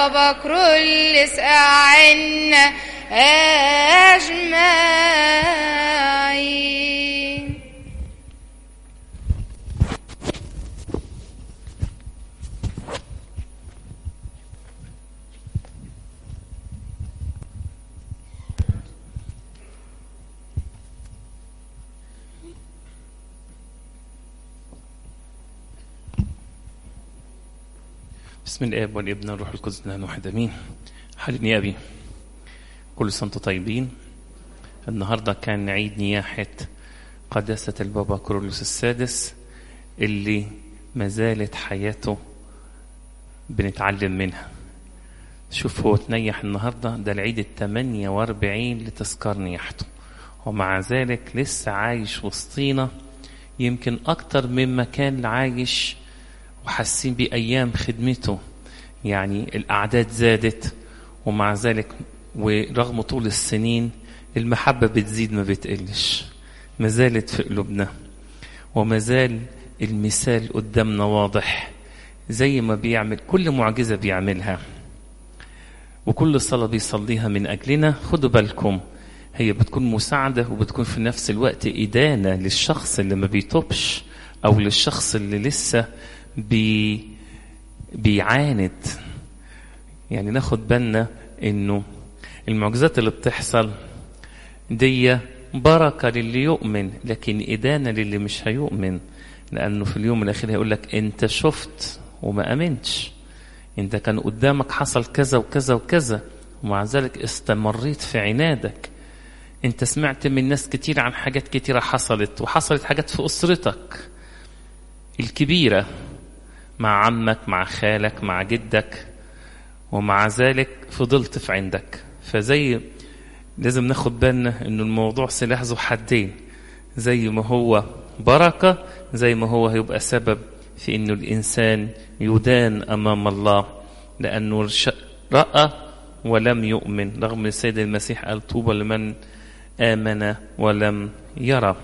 البابا كرولس أعنا أجمعين بسم الاب والابن والروح القدس الان واحد امين حال نيابي كل سنه وانتم طيبين النهارده كان عيد نياحه قداسه البابا كورولوس السادس اللي ما زالت حياته بنتعلم منها شوف هو تنيح النهارده ده العيد ال 48 لتذكار نياحته ومع ذلك لسه عايش وسطينا يمكن اكتر مما كان عايش وحاسين بأيام خدمته يعني الأعداد زادت ومع ذلك ورغم طول السنين المحبة بتزيد ما بتقلش ما زالت في قلوبنا وما زال المثال قدامنا واضح زي ما بيعمل كل معجزة بيعملها وكل صلاة بيصليها من أجلنا خدوا بالكم هي بتكون مساعدة وبتكون في نفس الوقت إدانة للشخص اللي ما بيتوبش أو للشخص اللي لسه بي بيعاند يعني ناخد بالنا انه المعجزات اللي بتحصل دي بركة للي يؤمن لكن إدانة للي مش هيؤمن لأنه في اليوم الأخير هيقول لك أنت شفت وما أمنتش أنت كان قدامك حصل كذا وكذا وكذا ومع ذلك استمريت في عنادك أنت سمعت من ناس كتير عن حاجات كتيرة حصلت وحصلت حاجات في أسرتك الكبيرة مع عمك مع خالك مع جدك ومع ذلك فضلت في عندك فزي لازم ناخد بالنا انه الموضوع سلاح ذو حدين زي ما هو بركة زي ما هو هيبقى سبب في انه الانسان يدان امام الله لانه رأى ولم يؤمن رغم السيد المسيح قال طوبى لمن آمن ولم يرى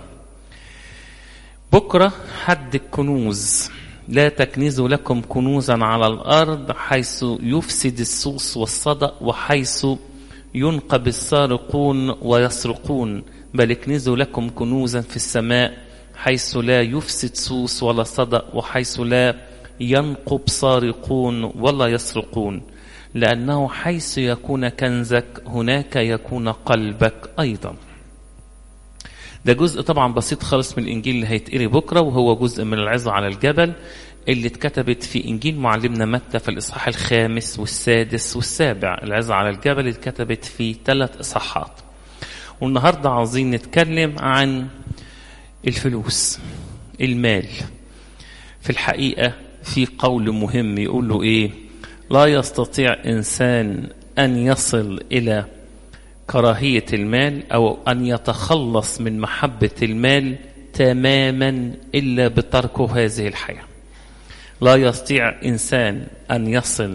بكرة حد الكنوز لا تكنزوا لكم كنوزا على الأرض حيث يفسد السوس والصدأ وحيث ينقب السارقون ويسرقون بل اكنزوا لكم كنوزا في السماء حيث لا يفسد سوس ولا صدأ وحيث لا ينقب سارقون ولا يسرقون لأنه حيث يكون كنزك هناك يكون قلبك أيضا ده جزء طبعا بسيط خالص من الانجيل اللي هيتقري بكره وهو جزء من العظه على الجبل اللي اتكتبت في انجيل معلمنا متى في الاصحاح الخامس والسادس والسابع العظه على الجبل اتكتبت في ثلاث اصحاحات والنهارده عاوزين نتكلم عن الفلوس المال في الحقيقه في قول مهم يقول له ايه لا يستطيع انسان ان يصل الى كراهية المال أو أن يتخلص من محبة المال تماما إلا بتركه هذه الحياة لا يستطيع إنسان أن يصل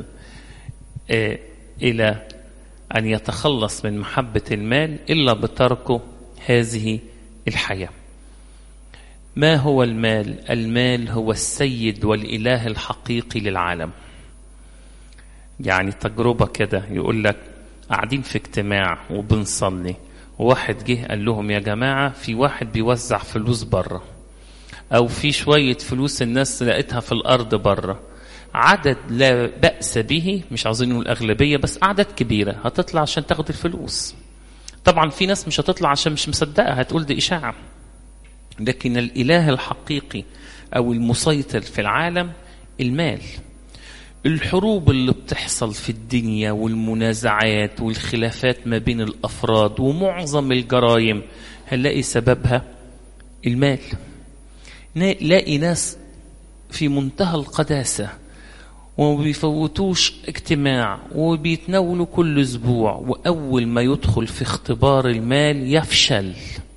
إلى أن يتخلص من محبة المال إلا بتركه هذه الحياة ما هو المال؟ المال هو السيد والإله الحقيقي للعالم يعني تجربة كده يقول لك قاعدين في اجتماع وبنصلي وواحد جه قال لهم يا جماعة في واحد بيوزع فلوس بره أو في شوية فلوس الناس لقيتها في الأرض بره عدد لا بأس به مش عاوزين نقول أغلبية بس أعداد كبيرة هتطلع عشان تاخد الفلوس طبعا في ناس مش هتطلع عشان مش مصدقة هتقول دي إشاعة لكن الإله الحقيقي أو المسيطر في العالم المال الحروب اللي بتحصل في الدنيا والمنازعات والخلافات ما بين الافراد ومعظم الجرائم هنلاقي سببها المال نلاقي ناس في منتهى القداسه وما بيفوتوش اجتماع وبيتناولوا كل اسبوع واول ما يدخل في اختبار المال يفشل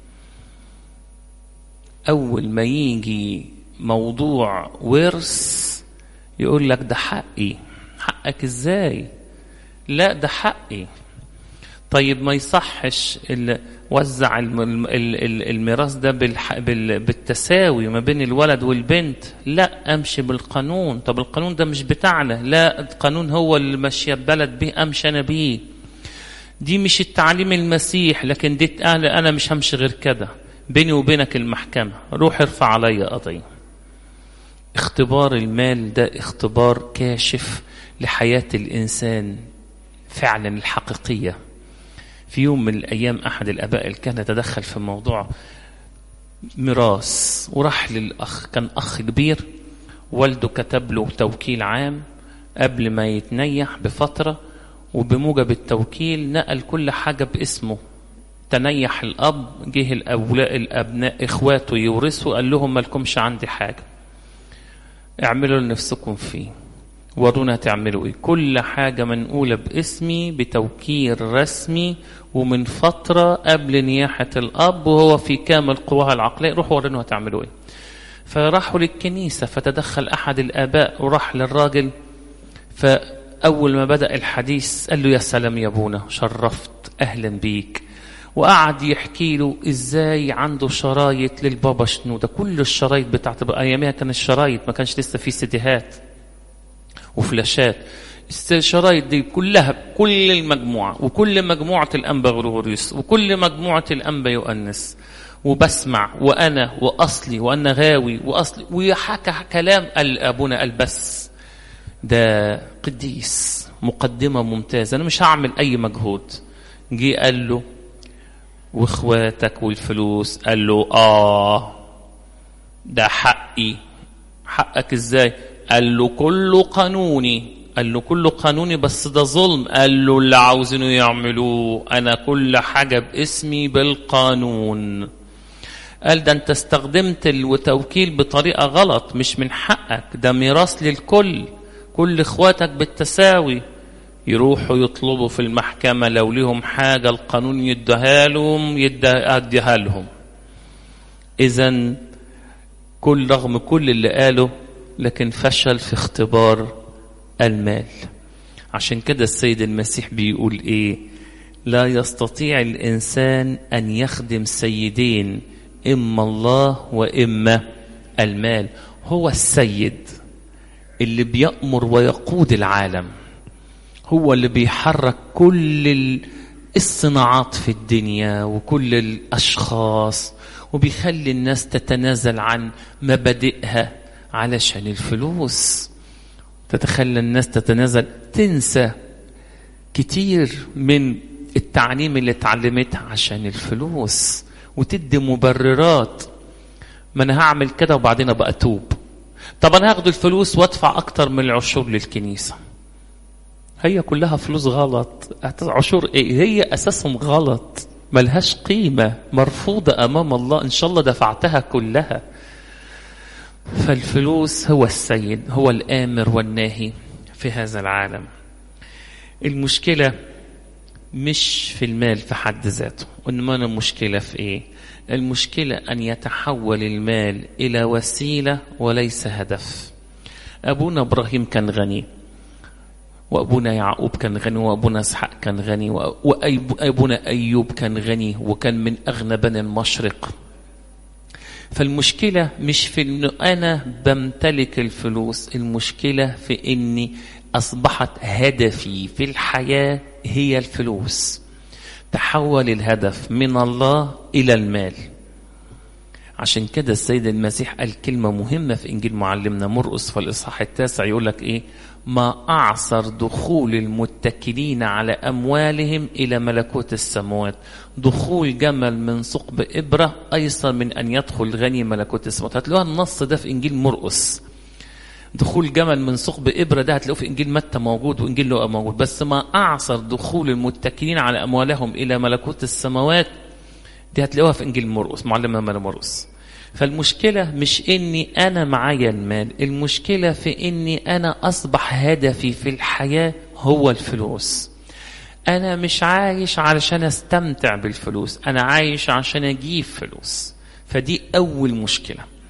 اول ما يجي موضوع ورث يقول لك ده حقي حقك ازاي لا ده حقي طيب ما يصحش ال- وزع الم- ال- ال- الميراث ده بالح- بال- بالتساوي ما بين الولد والبنت لا امشي بالقانون طب القانون ده مش بتاعنا لا القانون هو اللي ماشيه البلد به امشي انا بيه دي مش التعليم المسيح لكن دي قال انا مش همشي غير كده بيني وبينك المحكمه روح ارفع عليا قضيه اختبار المال ده اختبار كاشف لحياه الانسان فعلا الحقيقيه في يوم من الايام احد الاباء اللي كان يتدخل في موضوع ميراث وراح للاخ كان اخ كبير والده كتب له توكيل عام قبل ما يتنيح بفتره وبموجب التوكيل نقل كل حاجه باسمه تنيح الاب جه الاولاء الابناء اخواته يورثوا قال لهم مالكمش عندي حاجه اعملوا لنفسكم فيه ورونا تعملوا ايه كل حاجة منقولة باسمي بتوكيل رسمي ومن فترة قبل نياحة الأب وهو في كامل قواها العقلية روحوا ورونا هتعملوا ايه فراحوا للكنيسة فتدخل أحد الآباء وراح للراجل فأول ما بدأ الحديث قال له يا سلام يا ابونا شرفت أهلا بيك وقعد يحكي له ازاي عنده شرايط للبابا شنو ده كل الشرايط بتاعت ايامها كان الشرايط ما كانش لسه في سيديهات وفلاشات الشرايط دي كلها كل المجموعة وكل مجموعة الأنبا غرغوريوس وكل مجموعة الأنبا يؤنس وبسمع وأنا وأصلي وأنا غاوي وأصلي وحكى كلام قال أبونا قال بس ده قديس مقدمة ممتازة أنا مش هعمل أي مجهود جه قال له واخواتك والفلوس قال له آه ده حقي حقك ازاي قال له كله قانوني قال له كله قانوني بس ده ظلم قال له اللي عاوزينه يعملوه انا كل حاجة باسمي بالقانون قال ده انت استخدمت التوكيل بطريقة غلط مش من حقك ده ميراث للكل كل اخواتك بالتساوي يروحوا يطلبوا في المحكمة لو لهم حاجة القانون يديها لهم يديها لهم إذا كل رغم كل اللي قاله لكن فشل في اختبار المال عشان كده السيد المسيح بيقول ايه لا يستطيع الانسان ان يخدم سيدين اما الله واما المال هو السيد اللي بيأمر ويقود العالم هو اللي بيحرك كل الصناعات في الدنيا وكل الاشخاص وبيخلي الناس تتنازل عن مبادئها علشان الفلوس تتخلى الناس تتنازل تنسى كتير من التعليم اللي اتعلمتها عشان الفلوس وتدي مبررات ما انا هعمل كده وبعدين ابقى اتوب طب انا هاخد الفلوس وادفع اكتر من العشور للكنيسه هي كلها فلوس غلط عشور ايه هي اساسهم غلط ملهاش قيمه مرفوضه امام الله ان شاء الله دفعتها كلها فالفلوس هو السيد هو الآمر والناهي في هذا العالم المشكلة مش في المال في حد ذاته وإنما المشكلة في إيه المشكلة أن يتحول المال إلى وسيلة وليس هدف أبونا إبراهيم كان غني وأبونا يعقوب كان غني وأبونا إسحاق كان غني وأبونا أيوب كان غني وكان من أغنى بني المشرق فالمشكلة مش في انه انا بمتلك الفلوس المشكلة في اني اصبحت هدفي في الحياة هي الفلوس تحول الهدف من الله الى المال عشان كده السيد المسيح قال كلمة مهمة في إنجيل معلمنا مرقس في الإصحاح التاسع يقول لك إيه ما أعصر دخول المتكلين على أموالهم إلى ملكوت السماوات دخول جمل من ثقب إبرة أيسر من أن يدخل غني ملكوت السماوات هتلاقوها النص ده في إنجيل مرقس دخول جمل من ثقب إبرة ده هتلاقوه في إنجيل متى موجود وإنجيل لوقا موجود بس ما أعصر دخول المتكلين على أموالهم إلى ملكوت السماوات دي هتلاقوها في إنجيل مرقس معلم مال مرقس فالمشكلة مش إني أنا معايا المال المشكلة في إني أنا أصبح هدفي في الحياة هو الفلوس أنا مش عايش علشان أستمتع بالفلوس أنا عايش عشان أجيب فلوس فدي أول مشكلة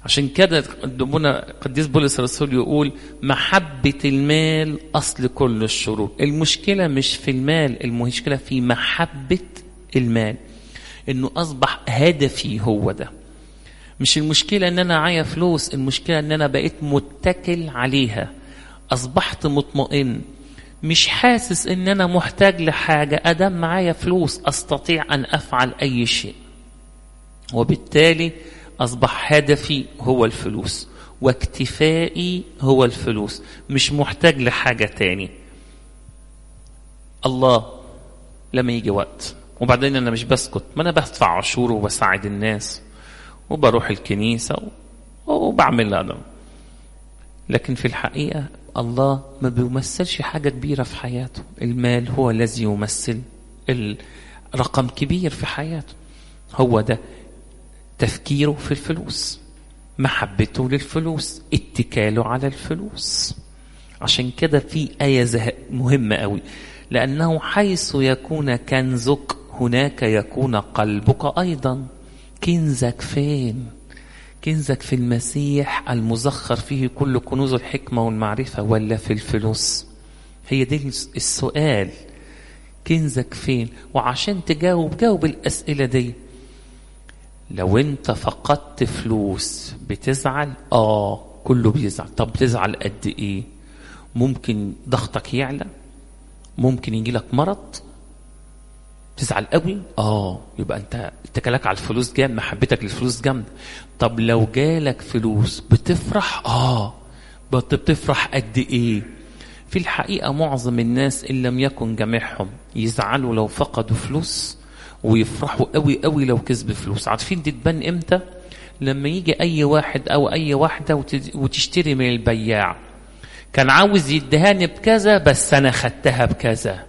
عشان كده ابونا قديس بولس الرسول يقول محبة المال أصل كل الشرور المشكلة مش في المال المشكلة في محبة المال إنه أصبح هدفي هو ده مش المشكلة إن أنا معايا فلوس المشكلة إن أنا بقيت متكل عليها أصبحت مطمئن مش حاسس إن أنا محتاج لحاجة أدام معايا فلوس أستطيع أن أفعل أي شيء وبالتالي أصبح هدفي هو الفلوس واكتفائي هو الفلوس مش محتاج لحاجة تاني الله لما يجي وقت وبعدين أنا مش بسكت ما أنا بدفع عشور وبساعد الناس وبروح الكنيسة وبعمل هذا لكن في الحقيقة الله ما بيمثلش حاجة كبيرة في حياته المال هو الذي يمثل رقم كبير في حياته هو ده تفكيره في الفلوس محبته للفلوس اتكاله على الفلوس عشان كده في آية زه... مهمة قوي لأنه حيث يكون كنزك هناك يكون قلبك أيضا كنزك فين كنزك في المسيح المزخر فيه كل كنوز الحكمة والمعرفة ولا في الفلوس هي دي السؤال كنزك فين وعشان تجاوب جاوب الأسئلة دي لو انت فقدت فلوس بتزعل اه كله بيزعل طب بتزعل قد ايه ممكن ضغطك يعلى ممكن يجي لك مرض تزعل قوي اه يبقى انت اتكالك على الفلوس جامد محبتك للفلوس جامده طب لو جالك فلوس بتفرح اه بتفرح قد ايه في الحقيقه معظم الناس ان لم يكن جميعهم يزعلوا لو فقدوا فلوس ويفرحوا قوي قوي لو كسب فلوس عارفين دي تبان امتى لما يجي اي واحد او اي واحده وتشتري من البياع كان عاوز يدهاني بكذا بس انا خدتها بكذا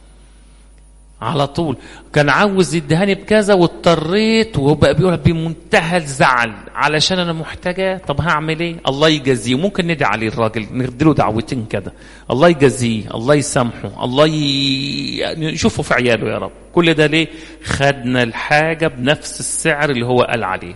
على طول كان عاوز يدهاني بكذا واضطريت وبقى بيقول بمنتهى الزعل علشان انا محتاجه طب هعمل ايه الله يجازيه ممكن ندعي عليه الراجل نديله دعوتين كده الله يجازيه الله يسامحه الله ي... نشوفه في عياله يا رب كل ده ليه خدنا الحاجه بنفس السعر اللي هو قال عليه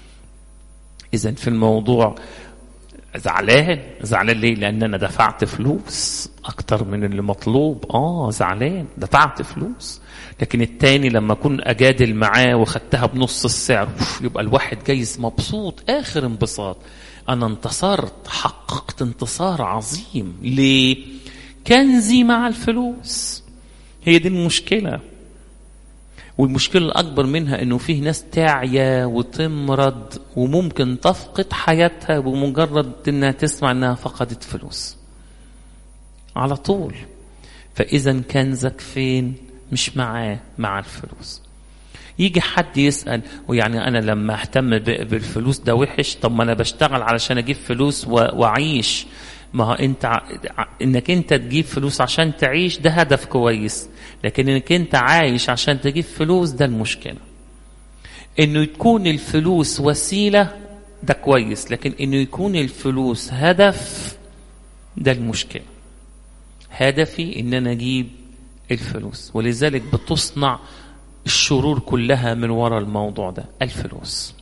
اذا في الموضوع زعلان زعلان ليه لان انا دفعت فلوس اكتر من اللي مطلوب اه زعلان دفعت فلوس لكن التاني لما اكون اجادل معاه وخدتها بنص السعر يبقى الواحد جايز مبسوط اخر انبساط انا انتصرت حققت انتصار عظيم ليه كنزي مع الفلوس هي دي المشكله والمشكلة الأكبر منها إنه فيه ناس تعيا وتمرض وممكن تفقد حياتها بمجرد إنها تسمع إنها فقدت فلوس. على طول. فإذا كنزك فين؟ مش معاه مع الفلوس. يجي حد يسأل ويعني أنا لما أهتم بالفلوس ده وحش طب ما أنا بشتغل علشان أجيب فلوس وأعيش ما هو انت انك انت تجيب فلوس عشان تعيش ده هدف كويس لكن انك انت عايش عشان تجيب فلوس ده المشكله انه تكون الفلوس وسيله ده كويس لكن انه يكون الفلوس هدف ده المشكله هدفي ان انا اجيب الفلوس ولذلك بتصنع الشرور كلها من وراء الموضوع ده الفلوس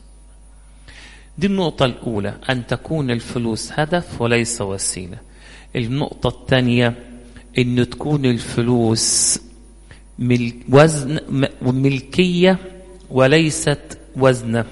دي النقطة الأولى أن تكون الفلوس هدف وليس وسيلة النقطة الثانية أن تكون الفلوس مل وزن ملكية وليست وزنة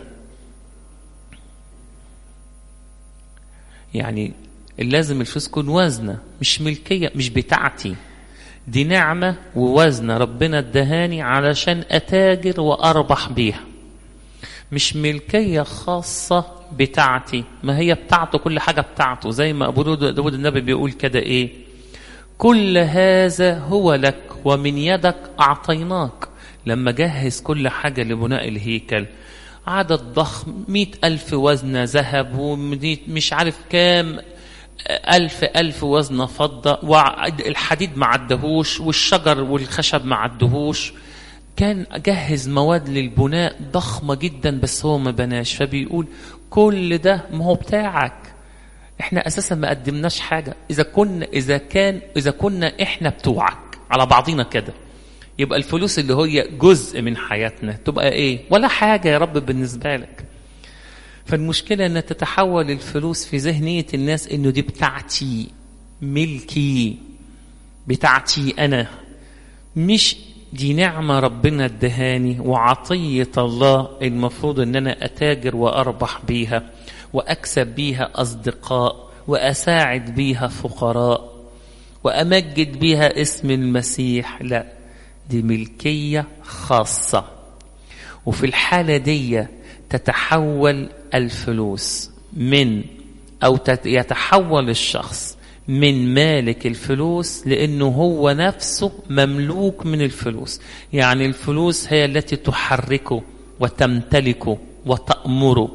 يعني لازم الفلوس تكون وزنة مش ملكية مش بتاعتي دي نعمة ووزنة ربنا ادهاني علشان أتاجر وأربح بيها مش ملكية خاصة بتاعتي ما هي بتاعته كل حاجة بتاعته زي ما أبو داود النبي بيقول كده إيه كل هذا هو لك ومن يدك أعطيناك لما جهز كل حاجة لبناء الهيكل عدد ضخم مئة ألف وزنة ذهب ومش عارف كام ألف ألف وزنة فضة والحديد ما عدهوش والشجر والخشب ما عدهوش كان جهز مواد للبناء ضخمة جدا بس هو ما بناش فبيقول كل ده ما هو بتاعك احنا اساسا ما قدمناش حاجة اذا كنا اذا كان اذا كنا احنا بتوعك على بعضينا كده يبقى الفلوس اللي هي جزء من حياتنا تبقى ايه ولا حاجة يا رب بالنسبة لك فالمشكلة أن تتحول الفلوس في ذهنية الناس أنه دي بتاعتي ملكي بتاعتي أنا مش دي نعمة ربنا ادهاني وعطية الله المفروض أن أنا أتاجر وأربح بيها وأكسب بيها أصدقاء وأساعد بيها فقراء وأمجد بيها اسم المسيح لا دي ملكية خاصة وفي الحالة دي تتحول الفلوس من أو يتحول الشخص من مالك الفلوس لأنه هو نفسه مملوك من الفلوس يعني الفلوس هي التي تحركه وتمتلكه وتأمره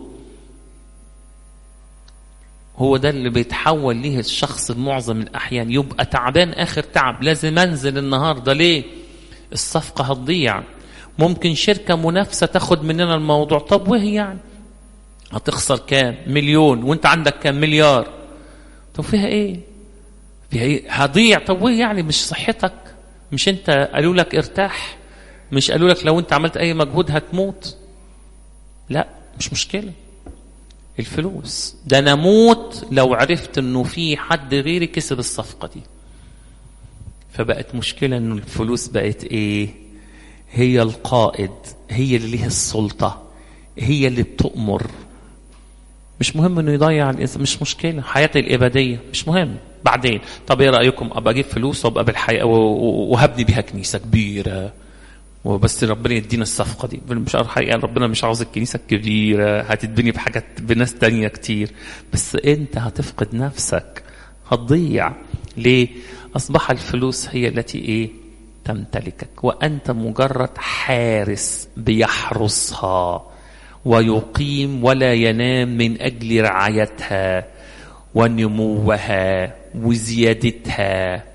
هو ده اللي بيتحول ليه الشخص بمعظم الأحيان يبقى تعبان آخر تعب لازم أنزل النهاردة ليه الصفقة هتضيع ممكن شركة منافسة تاخد مننا الموضوع طب وهي يعني هتخسر كام مليون وانت عندك كام مليار طب فيها ايه فيها ايه هضيع طب وهي يعني مش صحتك مش انت قالوا لك ارتاح مش قالوا لك لو انت عملت اي مجهود هتموت لا مش مشكله الفلوس ده انا اموت لو عرفت انه في حد غيري كسب الصفقه دي فبقت مشكله انه الفلوس بقت ايه هي القائد هي اللي ليها السلطه هي اللي بتؤمر مش مهم انه يضيع الانسان مش مشكله حياتي الابديه مش مهم بعدين طب ايه رايكم ابقى اجيب فلوس وابقى بالحقيقه وهبني بيها كنيسه كبيره وبس ربنا يدينا الصفقة دي مش الحقيقة ربنا مش عاوز الكنيسة الكبيرة هتتبني بحاجات بناس تانية كتير بس انت هتفقد نفسك هتضيع ليه أصبح الفلوس هي التي ايه تمتلكك وأنت مجرد حارس بيحرسها ويقيم ولا ينام من أجل رعايتها ونموها وزيادتها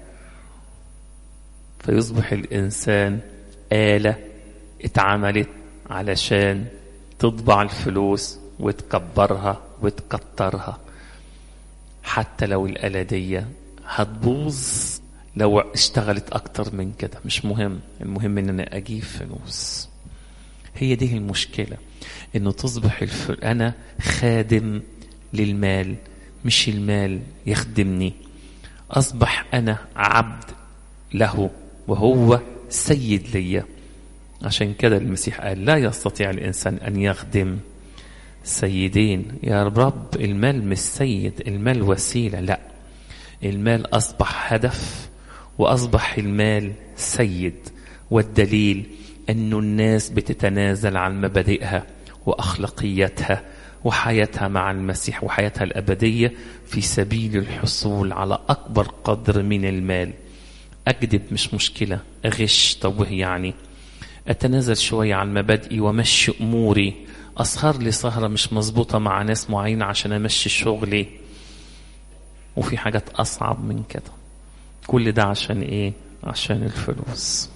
فيصبح الإنسان آلة اتعملت علشان تطبع الفلوس وتكبرها وتكترها حتى لو الآلة دي هتبوظ لو اشتغلت أكتر من كده مش مهم المهم إن أنا أجيب فلوس هي دي المشكلة إنه تصبح الف... أنا خادم للمال مش المال يخدمني أصبح أنا عبد له وهو سيد ليا عشان كده المسيح قال لا يستطيع الإنسان أن يخدم سيدين يا رب المال مش سيد المال وسيلة لا المال أصبح هدف وأصبح المال سيد والدليل أن الناس بتتنازل عن مبادئها وأخلاقياتها وحياتها مع المسيح وحياتها الأبدية في سبيل الحصول على أكبر قدر من المال أكذب مش مشكلة أغش طب وهي يعني أتنازل شوية عن مبادئي ومشي أموري أسهر لي سهرة مش مظبوطة مع ناس معينة عشان أمشي شغلي وفي حاجات أصعب من كده كل ده عشان إيه عشان الفلوس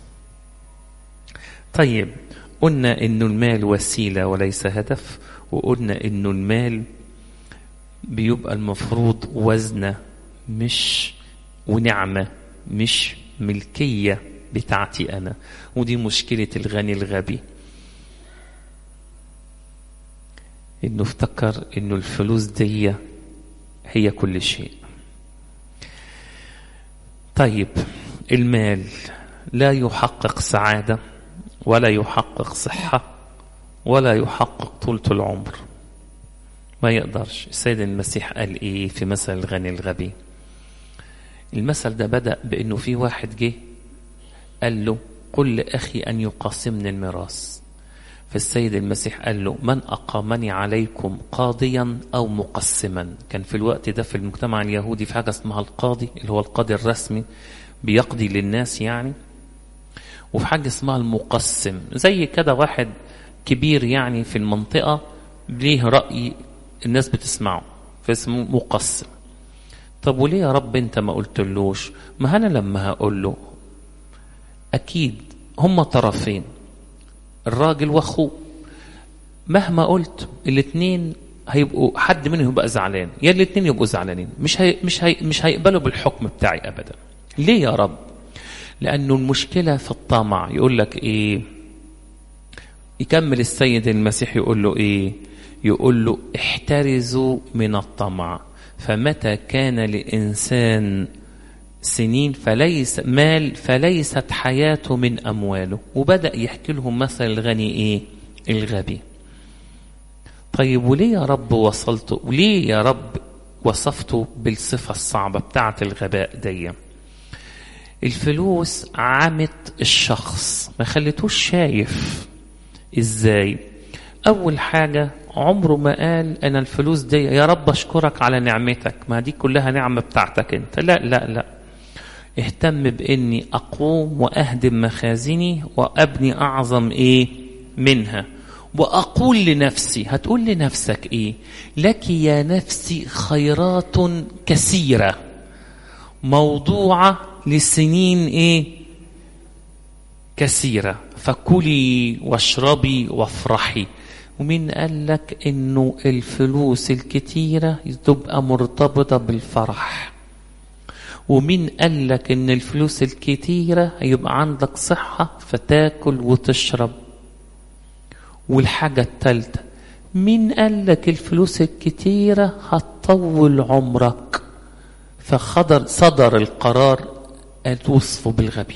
طيب قلنا إنه المال وسيلة وليس هدف وقلنا إنه المال بيبقى المفروض وزنة مش ونعمة مش ملكية بتاعتي أنا ودي مشكلة الغني الغبي إنه افتكر إنه الفلوس دي هي كل شيء طيب المال لا يحقق سعادة ولا يحقق صحة ولا يحقق طولة العمر ما يقدرش السيد المسيح قال إيه في مثل الغني الغبي المثل ده بدأ بأنه في واحد جه قال له قل لأخي أن يقاسمني الميراث فالسيد المسيح قال له من أقامني عليكم قاضيا أو مقسما كان في الوقت ده في المجتمع اليهودي في حاجة اسمها القاضي اللي هو القاضي الرسمي بيقضي للناس يعني وفي حاجة اسمها المقسم زي كده واحد كبير يعني في المنطقة ليه رأي الناس بتسمعه فاسمه مقسم طب وليه يا رب انت ما قلتلوش ما انا لما هقول له اكيد هما طرفين الراجل واخوه مهما قلت الاثنين هيبقوا حد منهم يبقى زعلان يا الاثنين يبقوا زعلانين مش هي مش هي مش هيقبلوا بالحكم بتاعي ابدا ليه يا رب لانه المشكله في الطمع يقول لك ايه يكمل السيد المسيح يقول له ايه يقول له احترزوا من الطمع فمتى كان لإنسان سنين فليس مال فليست حياته من أمواله وبدأ يحكي لهم مثل الغني إيه الغبي طيب وليه يا رب وصلته وليه يا رب وصفته بالصفة الصعبة بتاعة الغباء دي الفلوس عمت الشخص ما خليتوش شايف ازاي اول حاجة عمره ما قال انا الفلوس دي يا رب اشكرك على نعمتك ما دي كلها نعمة بتاعتك انت لا لا لا اهتم باني اقوم واهدم مخازني وابني اعظم ايه منها واقول لنفسي هتقول لنفسك ايه لك يا نفسي خيرات كثيره موضوعه لسنين ايه كثيره فكلي واشربي وافرحي ومين قال لك انه الفلوس الكتيره تبقى مرتبطه بالفرح ومين قال لك ان الفلوس الكتيره هيبقى عندك صحه فتاكل وتشرب والحاجة التالتة مين قال لك الفلوس الكتيرة هتطول عمرك فخضر صدر القرار توصفه بالغبي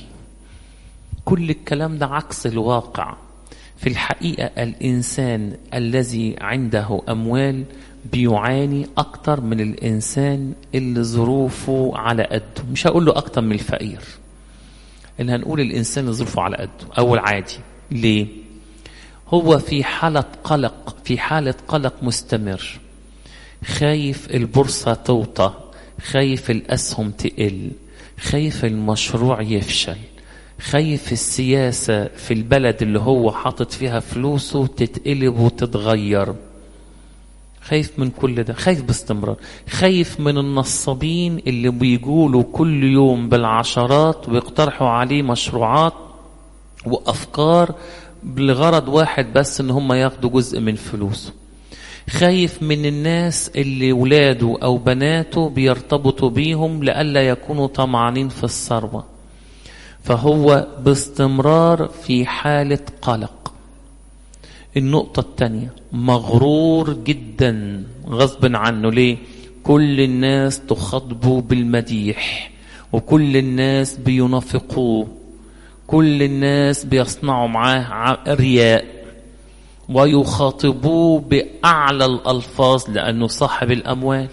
كل الكلام ده عكس الواقع في الحقيقة الإنسان الذي عنده أموال بيعاني أكتر من الإنسان اللي ظروفه على قده مش هقول له أكتر من الفقير اللي هنقول الإنسان اللي ظروفه على قده أو العادي ليه؟ هو في حالة قلق في حالة قلق مستمر خايف البورصة توطى خايف الأسهم تقل خايف المشروع يفشل خايف السياسة في البلد اللي هو حاطط فيها فلوسه تتقلب وتتغير خايف من كل ده خايف باستمرار خايف من النصابين اللي بيقولوا كل يوم بالعشرات ويقترحوا عليه مشروعات وأفكار لغرض واحد بس ان هم ياخدوا جزء من فلوسه خايف من الناس اللي ولاده او بناته بيرتبطوا بيهم لئلا يكونوا طمعانين في الثروه فهو باستمرار في حاله قلق النقطه الثانيه مغرور جدا غصب عنه ليه كل الناس تخاطبه بالمديح وكل الناس بينافقوه كل الناس بيصنعوا معاه رياء ويخاطبوه بأعلى الألفاظ لأنه صاحب الأموال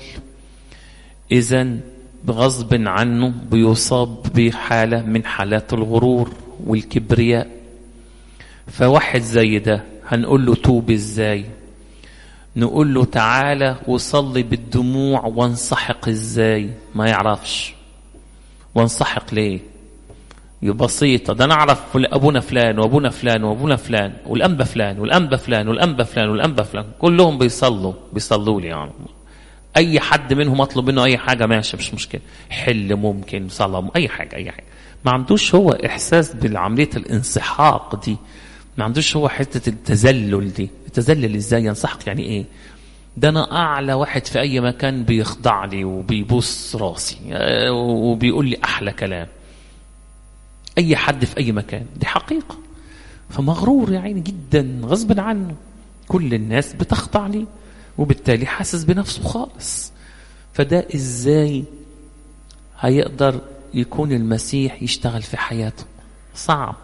إذا بغصب عنه بيصاب بحالة من حالات الغرور والكبرياء فواحد زي ده هنقول له توب ازاي نقول له تعالى وصلي بالدموع وانسحق ازاي ما يعرفش وانسحق ليه بسيطة ده نعرف أبونا فلان وأبونا فلان وأبونا فلان والأنبا فلان والأنبا فلان والأنبا فلان والأنبا فلان كلهم بيصلوا بيصلوا لي يعني أي حد منهم أطلب منه أي حاجة ماشي مش مشكلة حل ممكن صلاة أي حاجة أي حاجة ما عندوش هو إحساس بالعملية الانسحاق دي ما عندوش هو حتة التذلل دي التذلل إزاي ينسحق يعني إيه ده أنا أعلى واحد في أي مكان بيخضع لي وبيبص راسي وبيقول لي أحلى كلام اي حد في اي مكان دي حقيقه فمغرور يا عيني جدا غصب عنه كل الناس بتخضع لي وبالتالي حاسس بنفسه خالص فده ازاي هيقدر يكون المسيح يشتغل في حياته صعب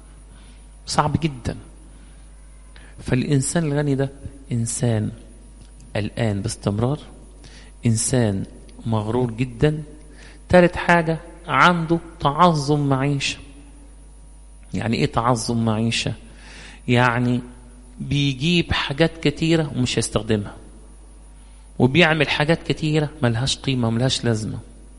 صعب جدا فالانسان الغني ده انسان قلقان باستمرار انسان مغرور جدا ثالث حاجه عنده تعظم معيشه يعني ايه تعظم معيشه يعني بيجيب حاجات كتيره ومش هيستخدمها وبيعمل حاجات كتيره ملهاش قيمه ملهاش لازمه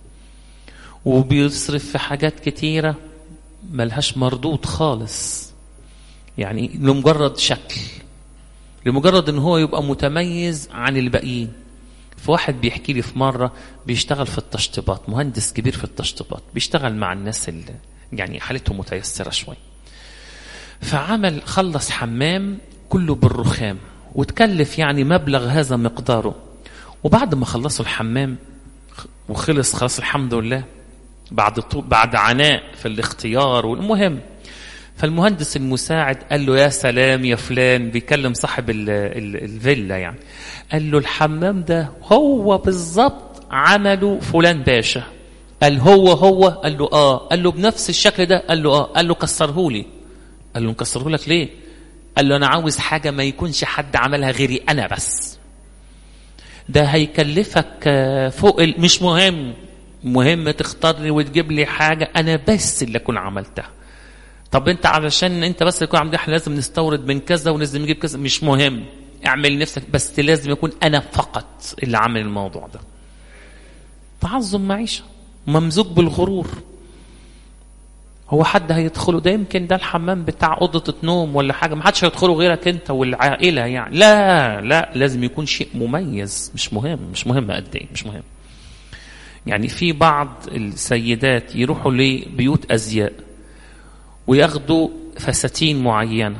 وبيصرف في حاجات كتيره ملهاش مردود خالص يعني لمجرد شكل لمجرد ان هو يبقى متميز عن الباقيين فواحد بيحكي لي في مرة بيشتغل في التشطيبات مهندس كبير في التشطيبات بيشتغل مع الناس اللي يعني حالتهم متيسرة شوي فعمل خلص حمام كله بالرخام وتكلف يعني مبلغ هذا مقداره وبعد ما خلصوا الحمام وخلص خلاص الحمد لله بعد طول بعد عناء في الاختيار والمهم فالمهندس المساعد قال له يا سلام يا فلان بيكلم صاحب ال ال الفيلا يعني قال له الحمام ده هو بالظبط عمله فلان باشا قال هو هو قال له اه قال له بنفس الشكل ده قال له اه قال له كسره لي قال له مكسره لك ليه قال له انا عاوز حاجه ما يكونش حد عملها غيري انا بس ده هيكلفك فوق ال... مش مهم مهم تختار لي وتجيب لي حاجه انا بس اللي اكون عملتها طب انت علشان انت بس يكون عندك احنا لازم نستورد من كذا ولازم نجيب كذا مش مهم اعمل نفسك بس لازم يكون انا فقط اللي عامل الموضوع ده تعظم معيشه ممزوج بالغرور هو حد هيدخله ده يمكن ده الحمام بتاع اوضه نوم ولا حاجه ما حدش هيدخله غيرك انت والعائله يعني لا لا لازم يكون شيء مميز مش مهم مش مهم قد ايه مش مهم يعني في بعض السيدات يروحوا لبيوت ازياء وياخدوا فساتين معينه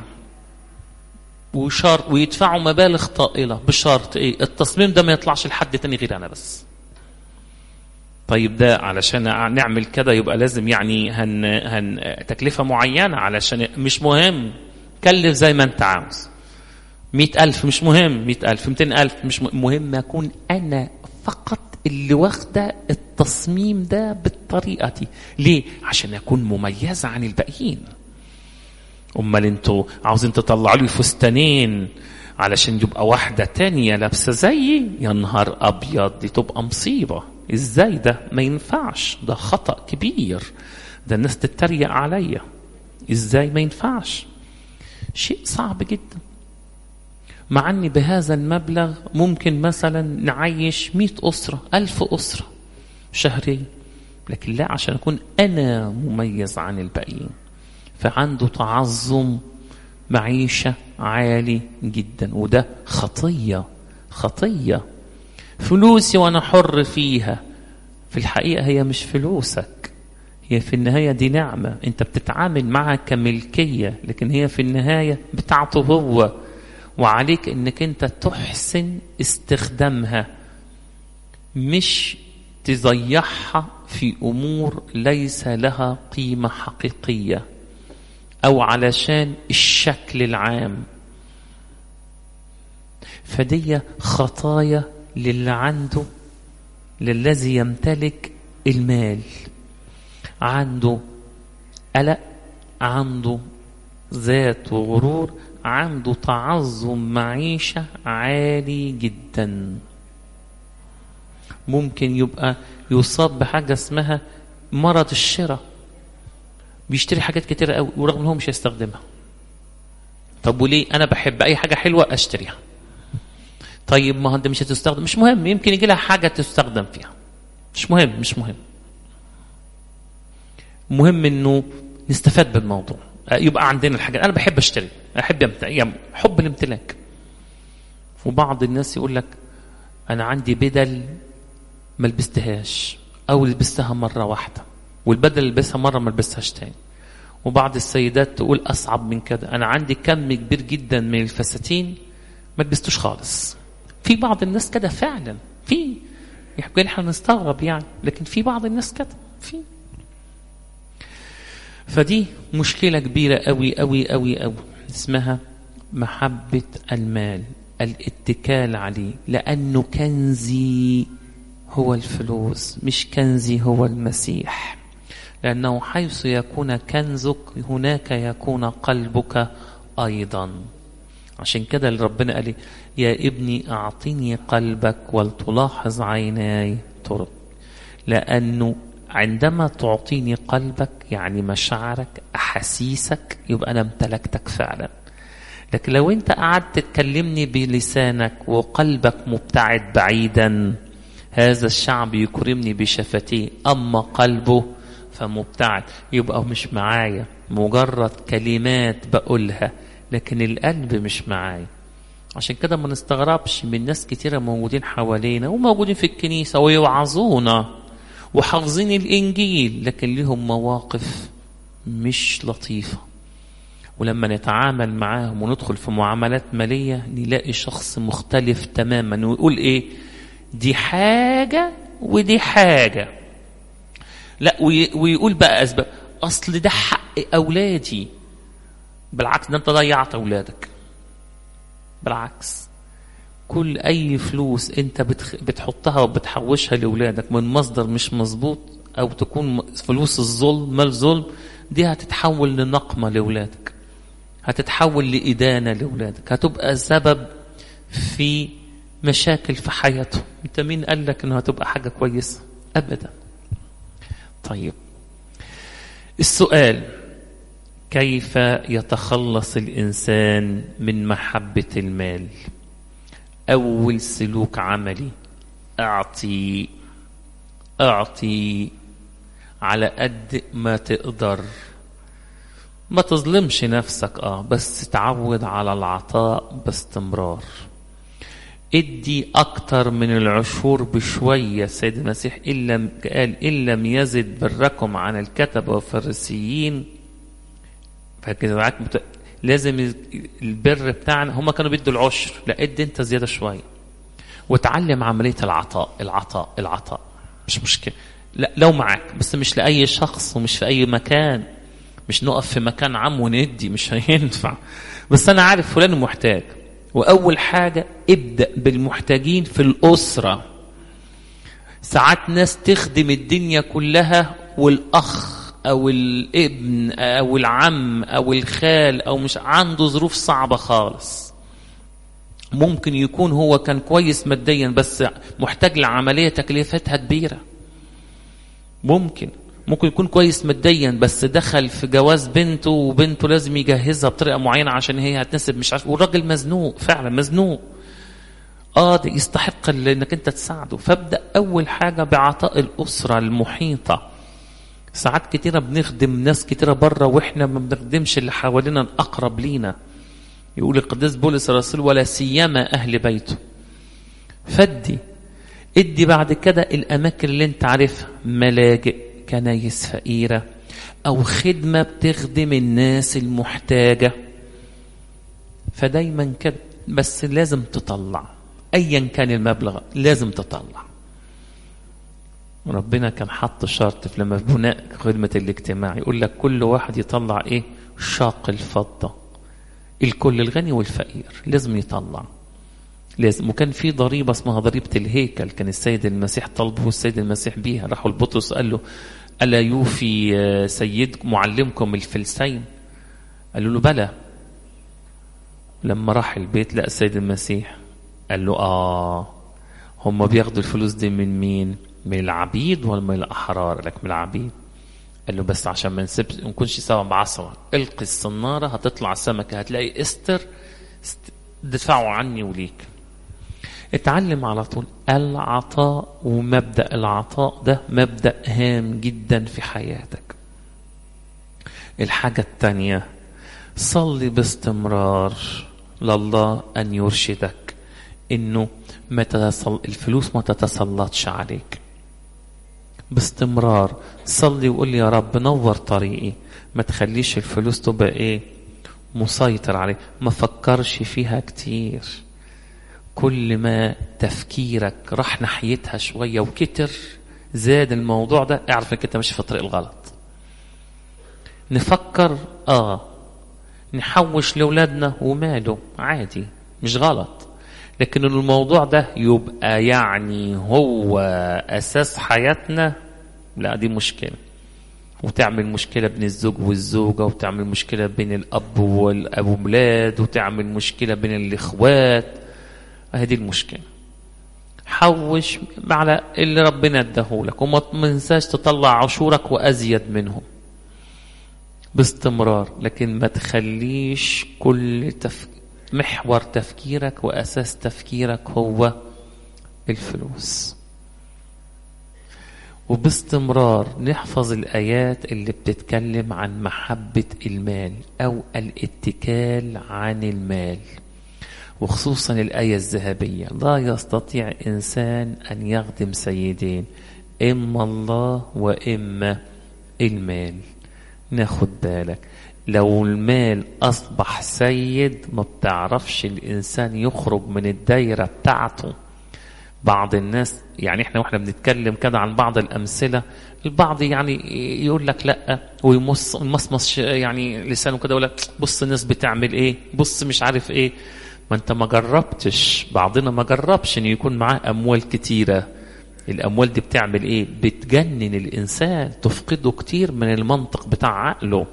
وشرط ويدفعوا مبالغ طائله بشرط ايه التصميم ده ما يطلعش لحد تاني غير انا بس طيب ده علشان نعمل كده يبقى لازم يعني هن, هن تكلفة معينة علشان مش مهم كلف زي ما انت عاوز مئة ألف مش مهم مئة ألف مئتين ألف مش مهم أكون أنا فقط اللي واخدة التصميم ده بالطريقة دي ليه؟ عشان أكون مميزة عن الباقيين أمال انتوا عاوزين تطلعوا لي فستانين علشان يبقى واحدة تانية لابسة زيي يا نهار أبيض دي تبقى مصيبة ازاي ده ما ينفعش ده خطأ كبير ده الناس تتريق عليا ازاي ما ينفعش شيء صعب جدا مع اني بهذا المبلغ ممكن مثلا نعيش مئة أسرة ألف أسرة شهريا لكن لا عشان أكون أنا مميز عن الباقيين فعنده تعظم معيشة عالي جدا وده خطية خطية فلوسي وانا حر فيها في الحقيقه هي مش فلوسك هي في النهايه دي نعمه انت بتتعامل معها كملكيه لكن هي في النهايه بتاعته هو وعليك انك انت تحسن استخدامها مش تضيعها في امور ليس لها قيمه حقيقيه او علشان الشكل العام فدي خطايا للي عنده للذي يمتلك المال عنده قلق عنده ذات وغرور عنده تعظم معيشة عالي جدا ممكن يبقى يصاب بحاجة اسمها مرض الشراء بيشتري حاجات كتيرة قوي ورغم ان هو مش هيستخدمها طب وليه انا بحب اي حاجة حلوة اشتريها طيب ما انت مش هتستخدم مش مهم يمكن يجي لها حاجه تستخدم فيها مش مهم مش مهم مهم انه نستفاد بالموضوع يبقى عندنا الحاجه انا بحب اشتري احب يمتع يعني حب الامتلاك وبعض الناس يقول لك انا عندي بدل ما لبستهاش او لبستها مره واحده والبدل اللي لبسها مره ما لبستهاش تاني وبعض السيدات تقول اصعب من كده انا عندي كم كبير جدا من الفساتين ما لبستوش خالص في بعض الناس كده فعلا في يمكن احنا نستغرب يعني لكن في بعض الناس كده في فدي مشكلة كبيرة قوي قوي قوي قوي اسمها محبة المال الاتكال عليه لأنه كنزي هو الفلوس مش كنزي هو المسيح لأنه حيث يكون كنزك هناك يكون قلبك أيضا عشان كده اللي ربنا قال يا ابني أعطني قلبك ولتلاحظ عيناي طرق لأنه عندما تعطيني قلبك يعني مشاعرك أحاسيسك يبقى أنا امتلكتك فعلا لكن لو أنت قعدت تكلمني بلسانك وقلبك مبتعد بعيدا هذا الشعب يكرمني بشفتيه أما قلبه فمبتعد يبقى مش معايا مجرد كلمات بقولها لكن القلب مش معايا عشان كده ما نستغربش من ناس كتيرة موجودين حوالينا وموجودين في الكنيسة ويوعظونا وحافظين الإنجيل لكن لهم مواقف مش لطيفة ولما نتعامل معاهم وندخل في معاملات مالية نلاقي شخص مختلف تماما ويقول إيه دي حاجة ودي حاجة لا ويقول بقى أسباب أصل ده حق أولادي بالعكس ده انت ضيعت اولادك بالعكس كل اي فلوس انت بتخ... بتحطها وبتحوشها لاولادك من مصدر مش مظبوط او تكون فلوس الظلم مال ظلم دي هتتحول لنقمة لاولادك هتتحول لإدانة لاولادك هتبقى سبب في مشاكل في حياتهم انت مين قال لك انها هتبقى حاجة كويسة ابدا طيب السؤال كيف يتخلص الانسان من محبه المال اول سلوك عملي اعطي اعطي على قد ما تقدر ما تظلمش نفسك اه بس تعود على العطاء باستمرار ادي اكتر من العشور بشويه سيد المسيح ان لم قال ان لم يزد بركم عن الكتب والفريسيين فكده معاك مت... لازم البر بتاعنا هم كانوا بيدوا العشر لا ادي انت زياده شويه وتعلم عمليه العطاء العطاء العطاء مش مشكله لا لو معاك بس مش لاي شخص ومش في اي مكان مش نقف في مكان عام وندي مش هينفع بس انا عارف فلان محتاج واول حاجه ابدا بالمحتاجين في الاسره ساعات ناس تخدم الدنيا كلها والاخ او الابن او العم او الخال او مش عنده ظروف صعبه خالص ممكن يكون هو كان كويس ماديا بس محتاج لعمليه تكلفتها كبيره ممكن ممكن يكون كويس ماديا بس دخل في جواز بنته وبنته لازم يجهزها بطريقه معينه عشان هي هتنسب مش عارف والراجل مزنوق فعلا مزنوق اه ده يستحق انك انت تساعده فابدا اول حاجه بعطاء الاسره المحيطه ساعات كتيره بنخدم ناس كتيره بره واحنا ما بنخدمش اللي حوالينا الاقرب لينا يقول القديس بولس الرسول ولا سيما اهل بيته فدي ادي بعد كده الاماكن اللي انت عارفها ملاجئ كنايس فقيره او خدمه بتخدم الناس المحتاجه فدايما كده بس لازم تطلع ايا كان المبلغ لازم تطلع ربنا كان حط شرط في لما في بناء خدمة الاجتماع يقول لك كل واحد يطلع ايه شاق الفضة الكل الغني والفقير لازم يطلع لازم وكان في ضريبة اسمها ضريبة الهيكل كان السيد المسيح طلبه السيد المسيح بيها راحوا البطرس قال له ألا يوفي سيد معلمكم الفلسين قالوا له بلى لما راح البيت لقى السيد المسيح قال له آه هم بياخدوا الفلوس دي من مين من العبيد ولا من الأحرار لك من العبيد قال له بس عشان ما نسيبش ما نكونش سوا بعصرة القي الصنارة هتطلع سمكة هتلاقي استر دفعوا عني وليك اتعلم على طول العطاء ومبدأ العطاء ده مبدأ هام جدا في حياتك الحاجة التانية صلي باستمرار لله أن يرشدك إنه ما تتصل الفلوس ما تتسلطش عليك باستمرار صلي وقول يا رب نور طريقي ما تخليش الفلوس تبقى ايه مسيطر عليه ما فكرش فيها كتير كل ما تفكيرك راح ناحيتها شوية وكتر زاد الموضوع ده اعرف انك انت ماشي في الطريق الغلط نفكر اه نحوش لاولادنا وماله عادي مش غلط لكن الموضوع ده يبقى يعني هو اساس حياتنا لا دي مشكله وتعمل مشكلة بين الزوج والزوجة وتعمل مشكلة بين الأب والأولاد وتعمل مشكلة بين الإخوات هذه المشكلة حوش على اللي ربنا اداهولك وما تنساش تطلع عشورك وأزيد منهم باستمرار لكن ما تخليش كل تف... محور تفكيرك وأساس تفكيرك هو الفلوس وباستمرار نحفظ الآيات اللي بتتكلم عن محبة المال أو الاتكال عن المال وخصوصا الآية الذهبية لا يستطيع إنسان أن يخدم سيدين إما الله وإما المال ناخد بالك لو المال أصبح سيد ما بتعرفش الإنسان يخرج من الدايرة بتاعته بعض الناس يعني احنا واحنا بنتكلم كده عن بعض الامثله البعض يعني يقول لك لا ويمص يمصمص يعني لسانه كده يقول لك بص الناس بتعمل ايه بص مش عارف ايه ما انت ما جربتش بعضنا ما جربش ان يكون معاه اموال كتيره الاموال دي بتعمل ايه بتجنن الانسان تفقده كتير من المنطق بتاع عقله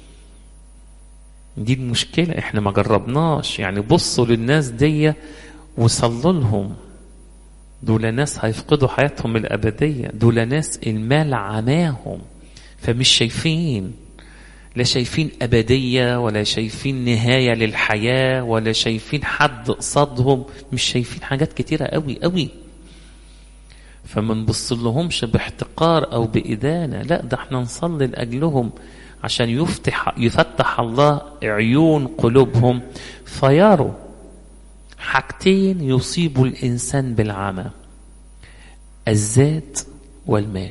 دي المشكله احنا ما جربناش يعني بصوا للناس دي وصلوا لهم دول ناس هيفقدوا حياتهم الأبدية دول ناس المال عماهم فمش شايفين لا شايفين أبدية ولا شايفين نهاية للحياة ولا شايفين حد قصادهم مش شايفين حاجات كتيرة قوي قوي فما نبص لهمش باحتقار أو بإدانة لا ده احنا نصلي لأجلهم عشان يفتح يفتح الله عيون قلوبهم فيروا حاجتين يصيب الإنسان بالعمى الذات والمال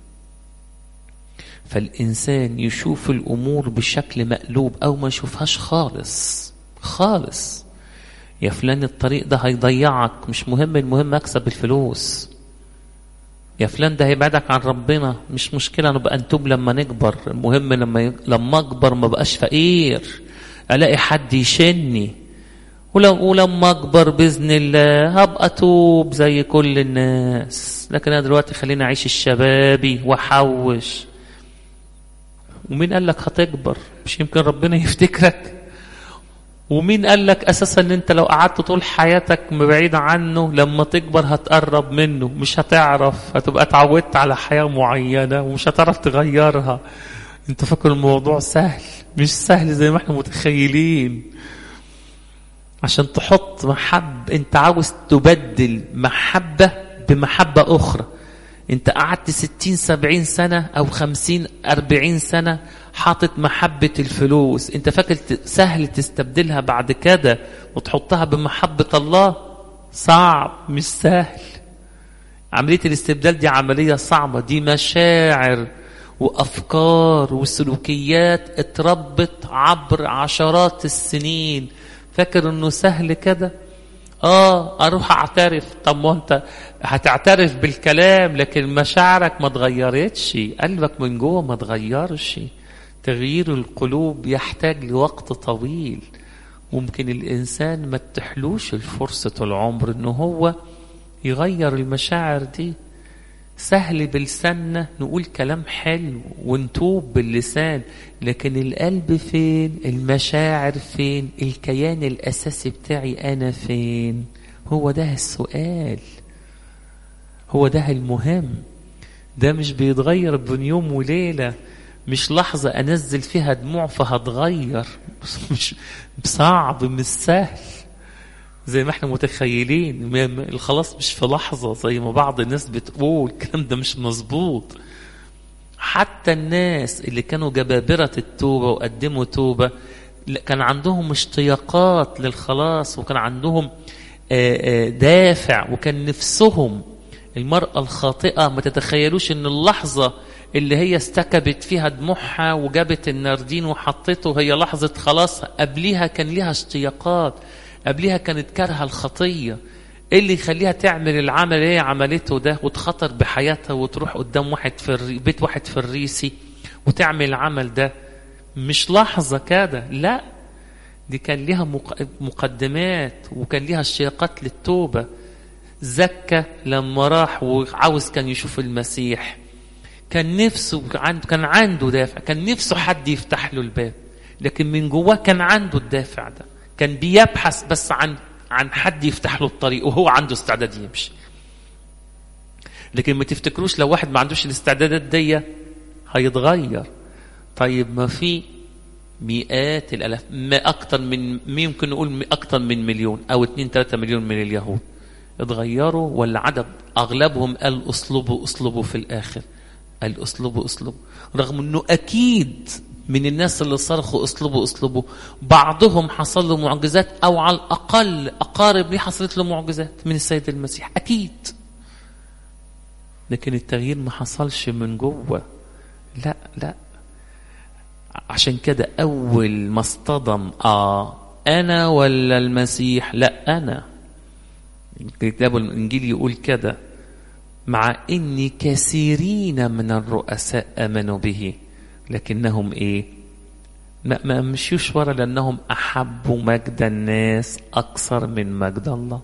فالإنسان يشوف الأمور بشكل مقلوب أو ما يشوفهاش خالص خالص يا فلان الطريق ده هيضيعك مش مهم المهم أكسب الفلوس يا فلان ده هيبعدك عن ربنا مش مشكلة نبقى نتوب لما نكبر المهم لما ي... لما أكبر ما بقاش فقير ألاقي حد يشني ولو ولما اكبر باذن الله هبقى اتوب زي كل الناس لكن انا دلوقتي خليني اعيش الشبابي واحوش ومين قال لك هتكبر مش يمكن ربنا يفتكرك ومين قال لك اساسا ان انت لو قعدت طول حياتك بعيد عنه لما تكبر هتقرب منه مش هتعرف هتبقى اتعودت على حياه معينه ومش هتعرف تغيرها انت فاكر الموضوع سهل مش سهل زي ما احنا متخيلين عشان تحط محب انت عاوز تبدل محبة بمحبة أخرى انت قعدت ستين سبعين سنة أو خمسين أربعين سنة حاطط محبة الفلوس انت فاكر سهل تستبدلها بعد كده وتحطها بمحبة الله صعب مش سهل عملية الاستبدال دي عملية صعبة دي مشاعر وأفكار وسلوكيات اتربت عبر عشرات السنين فاكر انه سهل كده اه اروح اعترف طب ما انت هتعترف بالكلام لكن مشاعرك ما اتغيرتش قلبك من جوه ما اتغيرش تغيير القلوب يحتاج لوقت طويل ممكن الانسان ما تحلوش الفرصة العمر انه هو يغير المشاعر دي سهل بلساننا نقول كلام حلو ونتوب باللسان لكن القلب فين المشاعر فين الكيان الأساسي بتاعي أنا فين هو ده السؤال هو ده المهم ده مش بيتغير بين يوم وليلة مش لحظة أنزل فيها دموع فهتغير مش صعب مش سهل زي ما احنا متخيلين الخلاص مش في لحظة زي ما بعض الناس بتقول الكلام ده مش مظبوط حتى الناس اللي كانوا جبابرة التوبة وقدموا توبة كان عندهم اشتياقات للخلاص وكان عندهم دافع وكان نفسهم المرأة الخاطئة ما تتخيلوش ان اللحظة اللي هي استكبت فيها دموعها وجابت الناردين وحطته هي لحظة خلاص قبليها كان ليها اشتياقات قبليها كانت كارهه الخطيه ايه اللي يخليها تعمل العمل اللي هي عملته ده وتخاطر بحياتها وتروح قدام واحد في الري... بيت واحد في الريسي وتعمل العمل ده مش لحظه كده لا دي كان ليها مقدمات وكان ليها اشتياقات للتوبه زكى لما راح وعاوز كان يشوف المسيح كان نفسه كان عنده دافع كان نفسه حد يفتح له الباب لكن من جواه كان عنده الدافع ده كان بيبحث بس عن عن حد يفتح له الطريق وهو عنده استعداد يمشي لكن ما تفتكروش لو واحد ما عندوش الاستعدادات دي هيتغير طيب ما في مئات الالاف ما اكتر من ممكن نقول اكتر من مليون او 2 3 مليون من اليهود اتغيروا ولا عدد اغلبهم قال اصلبوا اصلبوا في الاخر قال اصلبوا اصلبوا رغم انه اكيد من الناس اللي صرخوا اصلبوا اصلبوا بعضهم حصل له معجزات او على الاقل اقارب ليه حصلت له معجزات من السيد المسيح اكيد لكن التغيير ما حصلش من جوه لا لا عشان كده اول ما اصطدم اه انا ولا المسيح لا انا الكتاب الإنجيل يقول كده مع إن كثيرين من الرؤساء آمنوا به لكنهم إيه ما, ما مشيوش ورا لأنهم أحبوا مجد الناس أكثر من مجد الله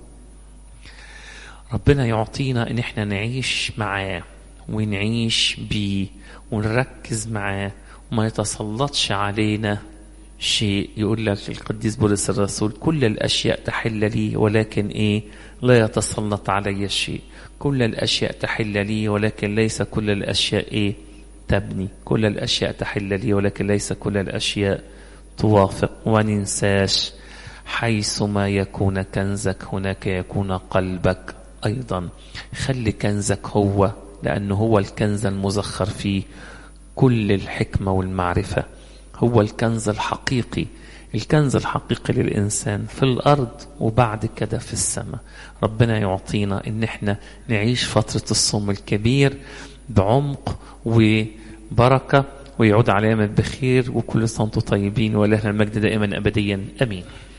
ربنا يعطينا إن إحنا نعيش معاه ونعيش بيه ونركز معاه وما يتسلطش علينا شيء يقول لك القديس بولس الرسول كل الأشياء تحل لي ولكن إيه لا يتسلط علي شيء كل الأشياء تحل لي ولكن ليس كل الأشياء إيه تبني كل الأشياء تحل لي ولكن ليس كل الأشياء توافق وننساش حيثما يكون كنزك هناك يكون قلبك أيضا خلي كنزك هو لأنه هو الكنز المزخر فيه كل الحكمة والمعرفة هو الكنز الحقيقي الكنز الحقيقي للإنسان في الأرض وبعد كده في السماء ربنا يعطينا إن احنا نعيش فترة الصوم الكبير بعمق وبركة ويعود علينا بخير وكل سنة وانتم طيبين ولهنا المجد دائما أبديا أمين